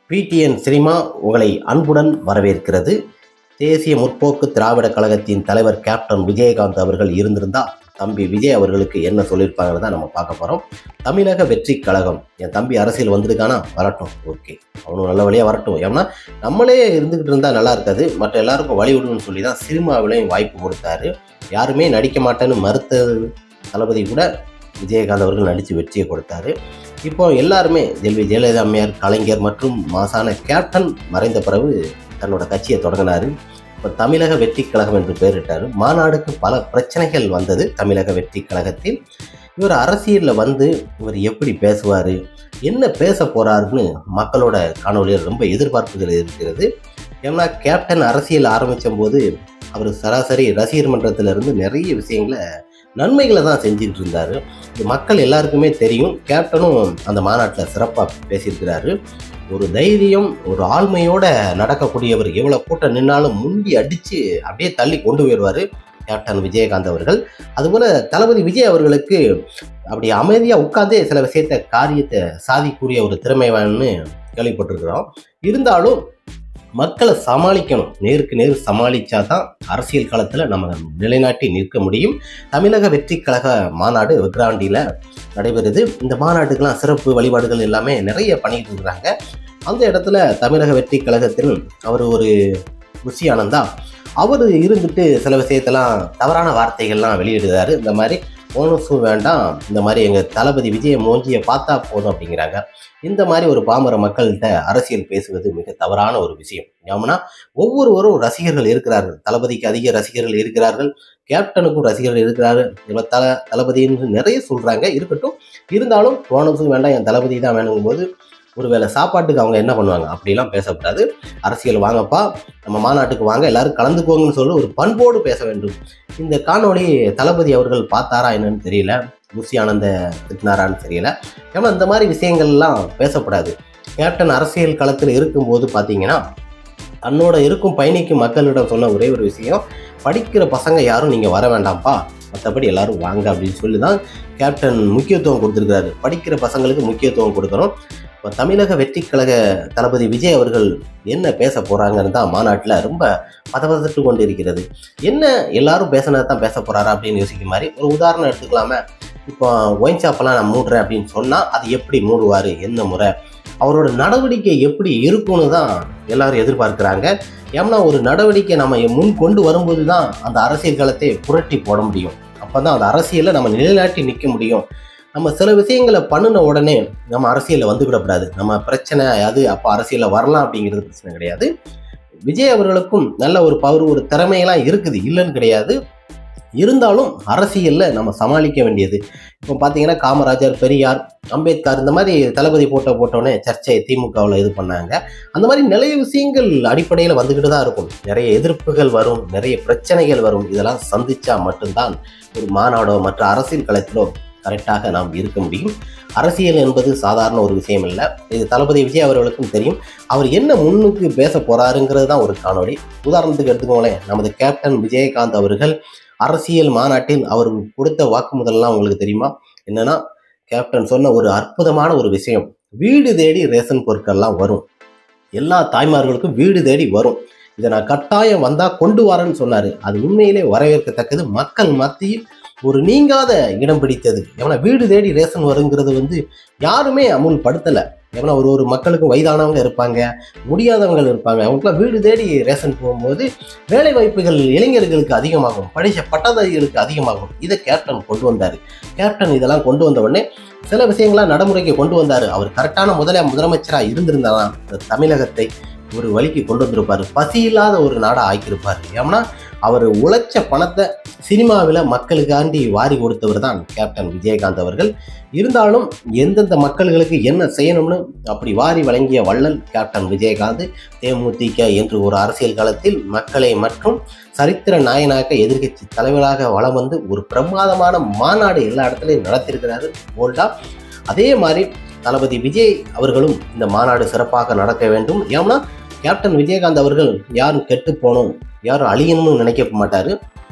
PTN cinema உங்களை அன்புடன் வரவேற்கிறது தேசிய முற்போக்கு திராவிட கழகத்தின் தலைவர் கேப்டன் விஜயகாந்த் அவர்கள் இருந்திருந்தா தம்பி விஜய் அவர்களுக்கு என்ன சொல்லியிருப்பாங்கன்னு தான் நம்ம பார்க்க போகிறோம் தமிழக வெற்றி கழகம் என் தம்பி அரசியல் வந்திருக்கானா வரட்டும் ஓகே அவனும் நல்ல வழியாக வரட்டும் ஏன்னா நம்மளே இருந்துக்கிட்டு இருந்தால் நல்லா இருக்காது மற்ற எல்லாருக்கும் வழி விடணும்னு சொல்லி தான் சினிமாவிலையும் வாய்ப்பு கொடுத்தாரு யாருமே நடிக்க மாட்டேன்னு மறுத்த தளபதி கூட விஜயகாந்த் அவர்கள் நடித்து வெற்றியை கொடுத்தாரு இப்போ எல்லாருமே செல்வி ஜெயலலிதா அம்மையார் கலைஞர் மற்றும் மாசான கேப்டன் மறைந்த பிறகு தன்னோட கட்சியை தொடங்கினார் இப்போ தமிழக வெற்றி கழகம் என்று பெயரிட்டார் மாநாடுக்கு பல பிரச்சனைகள் வந்தது தமிழக வெற்றி கழகத்தில் இவர் அரசியலில் வந்து இவர் எப்படி பேசுவார் என்ன பேச போறாருன்னு மக்களோட காணொலியில் ரொம்ப எதிர்பார்ப்புகள் இருக்கிறது ஏன்னா கேப்டன் அரசியல் ஆரம்பித்த போது அவர் சராசரி ரசிகர் மன்றத்திலிருந்து நிறைய விஷயங்களை நன்மைகளை தான் செஞ்சுட்டு இருந்தார் இது மக்கள் எல்லாருக்குமே தெரியும் கேப்டனும் அந்த மாநாட்டில் சிறப்பாக பேசியிருக்கிறாரு ஒரு தைரியம் ஒரு ஆழ்மையோட நடக்கக்கூடியவர் எவ்வளோ கூட்டம் நின்னாலும் முண்டி அடித்து அப்படியே தள்ளி கொண்டு போயிடுவார் கேப்டன் விஜயகாந்த் அவர்கள் அதுபோல் தளபதி விஜய் அவர்களுக்கு அப்படி அமைதியாக உட்கார்ந்தே சில விஷயத்த காரியத்தை சாதிக்கக்கூடிய ஒரு திறமைவான்னு கேள்விப்பட்டிருக்கிறோம் இருந்தாலும் மக்களை சமாளிக்கணும் நேருக்கு நேர் சமாளிச்சா தான் அரசியல் காலத்தில் நம்ம நிலைநாட்டி நிற்க முடியும் தமிழக வெற்றி கழக மாநாடு விக்ராண்டியில் நடைபெறுது இந்த மாநாட்டுக்கெல்லாம் சிறப்பு வழிபாடுகள் எல்லாமே நிறைய பண்ணிட்டு இருக்கிறாங்க அந்த இடத்துல தமிழக வெற்றி கழகத்தில் அவர் ஒரு ருசி ஆனந்தா அவர் இருந்துட்டு சில விஷயத்தெல்லாம் தவறான வார்த்தைகள்லாம் வெளியிடுறாரு இந்த மாதிரி போனஸும் வேண்டாம் இந்த மாதிரி எங்கள் தளபதி விஜய மோஞ்சியை பார்த்தா போதும் அப்படிங்கிறாங்க இந்த மாதிரி ஒரு பாமர மக்கள்கிட்ட அரசியல் பேசுவது மிக தவறான ஒரு விஷயம் ஏன்னா ஒவ்வொருவரும் ரசிகர்கள் இருக்கிறார்கள் தளபதிக்கு அதிக ரசிகர்கள் இருக்கிறார்கள் கேப்டனுக்கும் ரசிகர்கள் இருக்கிறார்கள் இவர் தல தளபதின்னு நிறைய சொல்கிறாங்க இருக்கட்டும் இருந்தாலும் போனஸும் வேண்டாம் என் தளபதி தான் வேணுங்கும்போது ஒருவேளை சாப்பாட்டுக்கு அவங்க என்ன பண்ணுவாங்க அப்படிலாம் பேசக்கூடாது அரசியல் வாங்கப்பா நம்ம மாநாட்டுக்கு வாங்க எல்லாரும் கலந்துக்கோங்கன்னு சொல்லி ஒரு பண்போடு பேச வேண்டும் இந்த காணொளி தளபதி அவர்கள் பார்த்தாரா என்னன்னு தெரியல முசி ஆனந்த திட்டினாரான்னு தெரியல ஏன்னா இந்த மாதிரி விஷயங்கள்லாம் பேசப்படாது கேப்டன் அரசியல் களத்தில் இருக்கும்போது பார்த்தீங்கன்னா தன்னோட இருக்கும் பயணிக்கும் மக்களிடம் சொன்ன ஒரே ஒரு விஷயம் படிக்கிற பசங்க யாரும் நீங்கள் வர வேண்டாம்ப்பா மற்றபடி எல்லாரும் வாங்க அப்படின்னு சொல்லி தான் கேப்டன் முக்கியத்துவம் கொடுத்துருக்காரு படிக்கிற பசங்களுக்கு முக்கியத்துவம் கொடுக்கணும் இப்போ தமிழக வெற்றி கழக தளபதி விஜய் அவர்கள் என்ன பேச போகிறாங்கன்னு தான் மாநாட்டில் ரொம்ப பதபதட்டு கொண்டு இருக்கிறது என்ன எல்லாரும் பேசினது தான் பேச போகிறாரா அப்படின்னு யோசிக்க மாதிரி ஒரு உதாரணம் எடுத்துக்கலாமே இப்போ ஒயின் ஷாப்பெல்லாம் நான் மூடுறேன் அப்படின்னு சொன்னால் அது எப்படி மூடுவார் என்ன முறை அவரோட நடவடிக்கை எப்படி இருக்கும்னு தான் எல்லாரும் எதிர்பார்க்குறாங்க ஏன்னா ஒரு நடவடிக்கை நம்ம முன் கொண்டு வரும்போது தான் அந்த அரசியல் களத்தை புரட்டி போட முடியும் அப்போ தான் அந்த அரசியலில் நம்ம நிலைநாட்டி நிற்க முடியும் நம்ம சில விஷயங்களை பண்ணின உடனே நம்ம அரசியலில் வந்துவிடக்கூடாது நம்ம பிரச்சனை அது அப்போ அரசியலில் வரலாம் அப்படிங்கிறது பிரச்சனை கிடையாது விஜய் அவர்களுக்கும் நல்ல ஒரு பவர் ஒரு திறமையெல்லாம் இருக்குது இல்லைன்னு கிடையாது இருந்தாலும் அரசியலில் நம்ம சமாளிக்க வேண்டியது இப்போ பார்த்தீங்கன்னா காமராஜர் பெரியார் அம்பேத்கர் இந்த மாதிரி தளபதி போட்ட போட்டோன்னே சர்ச்சை திமுகவில் இது பண்ணாங்க அந்த மாதிரி நிறைய விஷயங்கள் அடிப்படையில் வந்துக்கிட்டு தான் இருக்கும் நிறைய எதிர்ப்புகள் வரும் நிறைய பிரச்சனைகள் வரும் இதெல்லாம் சந்திச்சா மட்டும்தான் ஒரு மாநாடோ மற்ற அரசியல் களத்திலோ கரெக்டாக நாம் இருக்க முடியும் அரசியல் என்பது சாதாரண ஒரு விஷயம் இல்லை இது தளபதி விஜய் அவர்களுக்கும் தெரியும் அவர் என்ன முன்னுக்கு பேச போறாருங்கிறது தான் ஒரு காணொளி உதாரணத்துக்கு எடுத்துக்கோங்களேன் நமது கேப்டன் விஜயகாந்த் அவர்கள் அரசியல் மாநாட்டில் அவர் கொடுத்த வாக்குறுதல்லாம் உங்களுக்கு தெரியுமா என்னன்னா கேப்டன் சொன்ன ஒரு அற்புதமான ஒரு விஷயம் வீடு தேடி ரேஷன் பொருட்கள்லாம் வரும் எல்லா தாய்மார்களுக்கும் வீடு தேடி வரும் இதை நான் கட்டாயம் வந்தால் கொண்டு வரேன்னு சொன்னார் அது உண்மையிலே வரவேற்கத்தக்கது மக்கள் மத்தியில் ஒரு நீங்காத இடம் பிடித்தது ஏன்னா வீடு தேடி ரேஷன் வருங்கிறது வந்து யாருமே அமுல்படுத்தலை ஏன்னா ஒரு ஒரு மக்களுக்கும் வயதானவங்க இருப்பாங்க முடியாதவங்க இருப்பாங்க அவங்களுக்குலாம் வீடு தேடி ரேஷன் போகும்போது வேலை வாய்ப்புகள் இளைஞர்களுக்கு அதிகமாகும் படித்த பட்டதாரிகளுக்கு அதிகமாகும் இதை கேப்டன் கொண்டு வந்தார் கேப்டன் இதெல்லாம் கொண்டு வந்த உடனே சில விஷயங்களாம் நடைமுறைக்கு கொண்டு வந்தார் அவர் கரெக்டான முதல முதலமைச்சராக இருந்திருந்தானா இந்த தமிழகத்தை ஒரு வழிக்கு கொண்டு வந்திருப்பார் பசி இல்லாத ஒரு நாடாக ஆக்கியிருப்பார் ஏன்னா அவர் உழைச்ச பணத்தை சினிமாவில் மக்களுக்காண்டி வாரி கொடுத்தவர் தான் கேப்டன் விஜயகாந்த் அவர்கள் இருந்தாலும் எந்தெந்த மக்கள்களுக்கு என்ன செய்யணும்னு அப்படி வாரி வழங்கிய வள்ளல் கேப்டன் விஜயகாந்த் தேமுதிக என்று ஒரு அரசியல் காலத்தில் மக்களை மற்றும் சரித்திர நாயனாக்க எதிர்கட்சி தலைவராக வலம் வந்து ஒரு பிரமாதமான மாநாடு எல்லா இடத்துலையும் நடத்தியிருக்கிறாரு போல்டா அதே மாதிரி தளபதி விஜய் அவர்களும் இந்த மாநாடு சிறப்பாக நடக்க வேண்டும் ஏன்னா கேப்டன் விஜயகாந்த் அவர்கள் யாரும் கெட்டு போகணும் யாரும் அழியணும்னு நினைக்க மாட்டாரு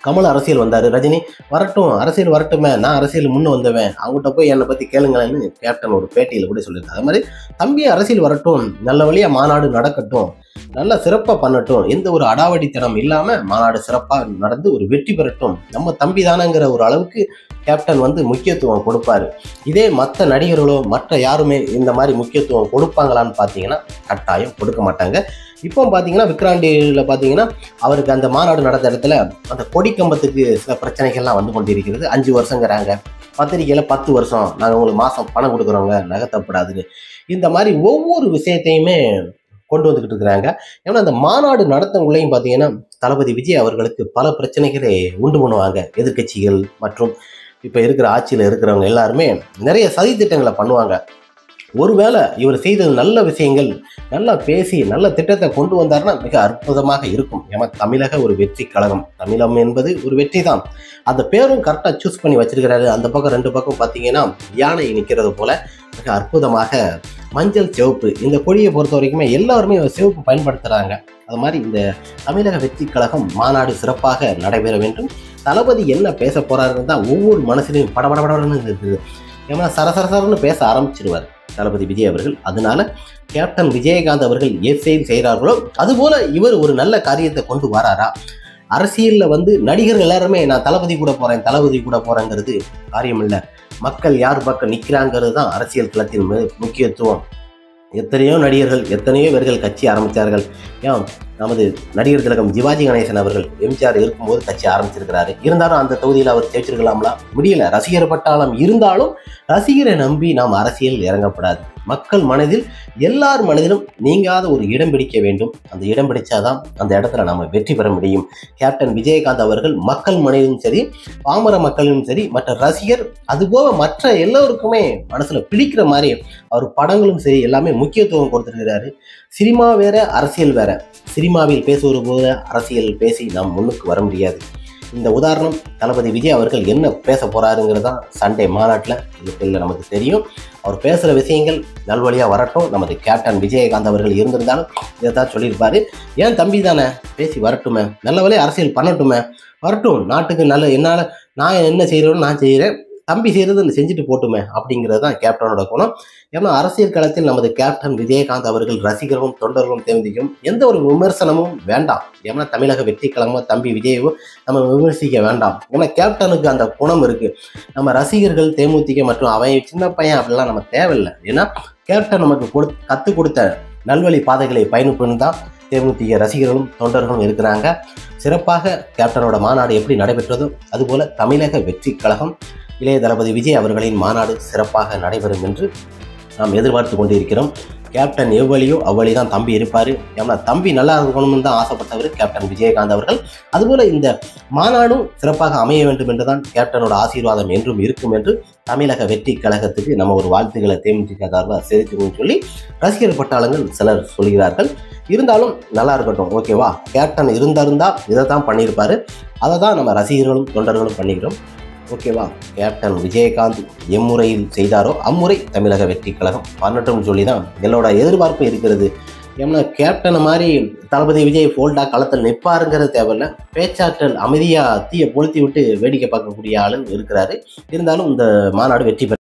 கமல் அரசியல் வந்தார் ரஜினி வரட்டும் அரசியல் வரட்டுமே நான் அரசியல் முன்ன வந்தவன் அவங்ககிட்ட போய் என்னை பற்றி கேளுங்களேன்னு கேப்டன் ஒரு பேட்டியில் கூட சொல்லியிருக்காரு அது மாதிரி தம்பி அரசியல் வரட்டும் நல்ல வழியாக மாநாடு நடக்கட்டும் நல்ல சிறப்பாக பண்ணட்டும் எந்த ஒரு அடாவடித்தனம் இல்லாமல் மாநாடு சிறப்பாக நடந்து ஒரு வெற்றி பெறட்டும் நம்ம தம்பி தானங்கிற ஒரு அளவுக்கு கேப்டன் வந்து முக்கியத்துவம் கொடுப்பாரு இதே மற்ற நடிகர்களோ மற்ற யாருமே இந்த மாதிரி முக்கியத்துவம் கொடுப்பாங்களான்னு பார்த்தீங்கன்னா கட்டாயம் கொடுக்க மாட்டாங்க இப்போ பார்த்தீங்கன்னா விக்ராண்டியில் பார்த்தீங்கன்னா அவருக்கு அந்த மாநாடு நடந்த இடத்துல அந்த கொடி கம்பத்துக்கு சில பிரச்சனைகள்லாம் வந்து கொண்டிருக்கிறது அஞ்சு வருஷங்கிறாங்க பத்திரிக்கையில் பத்து வருஷம் நாங்கள் உங்களுக்கு மாதம் பணம் கொடுக்குறோங்க நகர்த்தப்படாதுன்னு இந்த மாதிரி ஒவ்வொரு விஷயத்தையுமே கொண்டு வந்துக்கிட்டு இருக்கிறாங்க ஏன்னா அந்த மாநாடு நடத்தவங்களையும் பார்த்தீங்கன்னா தளபதி விஜய் அவர்களுக்கு பல பிரச்சனைகளை உண்டு பண்ணுவாங்க எதிர்க்கட்சிகள் மற்றும் இப்போ இருக்கிற ஆட்சியில் இருக்கிறவங்க எல்லாருமே நிறைய சதி திட்டங்களை பண்ணுவாங்க ஒருவேளை இவர் செய்தது நல்ல விஷயங்கள் நல்லா பேசி நல்ல திட்டத்தை கொண்டு வந்தாருன்னா மிக அற்புதமாக இருக்கும் ஏன்னா தமிழக ஒரு வெற்றி கழகம் தமிழம் என்பது ஒரு வெற்றி தான் அந்த பேரும் கரெக்டாக சூஸ் பண்ணி வச்சிருக்கிறாரு அந்த பக்கம் ரெண்டு பக்கம் பார்த்தீங்கன்னா யானை நிற்கிறது போல மிக அற்புதமாக மஞ்சள் சிவப்பு இந்த கொடியை பொறுத்த வரைக்குமே எல்லாருமே சிவப்பு பயன்படுத்துகிறாங்க அது மாதிரி இந்த தமிழக வெற்றி கழகம் மாநாடு சிறப்பாக நடைபெற வேண்டும் தளபதி என்ன பேச போறாருன்னு தான் ஒவ்வொரு மனசுலையும் படபடபடன்னு இருக்குது ஏன்னா சரசரசரன்னு பேச ஆரம்பிச்சிருவார் தளபதி விஜய் அவர்கள் அதனால கேப்டன் விஜயகாந்த் அவர்கள் எஸ்ஐயில் செய்கிறார்களோ அதுபோல இவர் ஒரு நல்ல காரியத்தை கொண்டு வராரா அரசியலில் வந்து நடிகர்கள் எல்லாருமே நான் தளபதி கூட போறேன் தளபதி கூட போறேங்கிறது காரியம் இல்லை மக்கள் யார் பக்கம் நிற்கிறாங்கிறது தான் அரசியல் களத்தின் மு- முக்கியத்துவம் எத்தனையோ நடிகர்கள் எத்தனையோ பேர்கள் கட்சி ஆரம்பித்தார்கள் ஏன் நமது நடிகர் திலகம் சிவாஜி கணேசன் அவர்கள் எம்ஜிஆர் இருக்கும்போது கட்சி ஆரம்பிச்சிருக்கிறாரு இருந்தாலும் அந்த தொகுதியில் அவர் ஜெயிச்சிருக்கலாம்ல முடியல ரசிகர் பட்டாளம் இருந்தாலும் ரசிகரை நம்பி நாம் அரசியல் இறங்கப்படாது மக்கள் மனதில் எல்லார் மனதிலும் நீங்காத ஒரு இடம் பிடிக்க வேண்டும் அந்த இடம் பிடிச்சாதான் அந்த இடத்துல நம்ம வெற்றி பெற முடியும் கேப்டன் விஜயகாந்த் அவர்கள் மக்கள் மனதிலும் சரி பாமர மக்களிலும் சரி மற்ற ரசிகர் அதுபோக மற்ற எல்லோருக்குமே மனசுல பிடிக்கிற மாதிரி அவர் படங்களும் சரி எல்லாமே முக்கியத்துவம் கொடுத்துருக்கிறாரு சினிமா வேற அரசியல் வேற சினிமாவில் பேசுவது போல அரசியல் பேசி நாம் முன்னுக்கு வர முடியாது இந்த உதாரணம் தளபதி விஜய் அவர்கள் என்ன பேச போறாருங்கிறது தான் சண்டே மாநாட்டில் இதுக்குள்ள நமக்கு தெரியும் அவர் பேசுகிற விஷயங்கள் நல்வழியாக வரட்டும் நமது கேப்டன் விஜயகாந்த் அவர்கள் இருந்திருந்தாலும் இதை தான் சொல்லியிருப்பாரு ஏன் தம்பி தானே பேசி வரட்டுமே நல்ல வழியாக அரசியல் பண்ணட்டுமே வரட்டும் நாட்டுக்கு நல்ல என்னால் நான் என்ன செய்கிறேன்னு நான் செய்கிறேன் தம்பி செய்கிறது செஞ்சுட்டு போட்டுமே அப்படிங்கிறது தான் கேப்டனோட குணம் ஏன்னா அரசியல் களத்தில் நமது கேப்டன் விஜயகாந்த் அவர்கள் ரசிகர்களும் தொண்டர்களும் தேர்ந்திக்கும் எந்த ஒரு விமர்சனமும் வேண்டாம் ஏன்னா தமிழக வெற்றி கழகமோ தம்பி விஜயவோ நம்ம விமர்சிக்க வேண்டாம் ஏன்னா கேப்டனுக்கு அந்த குணம் இருக்கு நம்ம ரசிகர்கள் தேமுதிக மற்றும் அவன் சின்ன பையன் அப்படிலாம் நம்ம தேவையில்லை ஏன்னா கேப்டன் நமக்கு கொடு கற்றுக் கொடுத்த நல்வழி பாதைகளை பயணிப்புன்னு தான் தேமுதிக ரசிகர்களும் தொண்டர்களும் இருக்கிறாங்க சிறப்பாக கேப்டனோட மாநாடு எப்படி நடைபெற்றதோ அதுபோல தமிழக வெற்றி கழகம் இளைய தளபதி விஜய் அவர்களின் மாநாடு சிறப்பாக நடைபெறும் என்று நாம் எதிர்பார்த்து கொண்டிருக்கிறோம் கேப்டன் எவ்வழியோ அவ்வழி தான் தம்பி இருப்பார் ஏன்னா தம்பி நல்லா இருக்கணும்னு தான் ஆசைப்பட்டவர் கேப்டன் விஜயகாந்த் அவர்கள் அதுபோல இந்த மாநாடும் சிறப்பாக அமைய வேண்டும் என்று தான் கேப்டனோட ஆசீர்வாதம் என்றும் இருக்கும் என்று தமிழக வெற்றி கழகத்துக்கு நம்ம ஒரு வாழ்த்துக்களை தேமுதிக சார்பாக தெரிவிச்சுக்கணும்னு சொல்லி ரசிகர் பட்டாளங்கள் சிலர் சொல்கிறார்கள் இருந்தாலும் நல்லா இருக்கட்டும் ஓகேவா கேப்டன் இருந்தாருந்தா இதை தான் பண்ணியிருப்பாரு அதை தான் நம்ம ரசிகர்களும் தொண்டர்களும் பண்ணிக்கிறோம் ஓகேவா கேப்டன் விஜயகாந்த் எம்முறையில் செய்தாரோ அம்முறை தமிழக வெற்றி கழகம் பண்ணட்டும் சொல்லி தான் எல்லோட எதிர்பார்ப்பு இருக்கிறது ஏன்னா கேப்டனை மாதிரி தளபதி விஜய் ஃபோல்டா களத்தில் நிற்பாருங்கிறது தேவையில்ல பேச்சாற்றல் அமைதியாக தீயை கொளுத்தி விட்டு வேடிக்கை பார்க்கக்கூடிய ஆளும் இருக்கிறாரு இருந்தாலும் இந்த மாநாடு வெற்றி பெற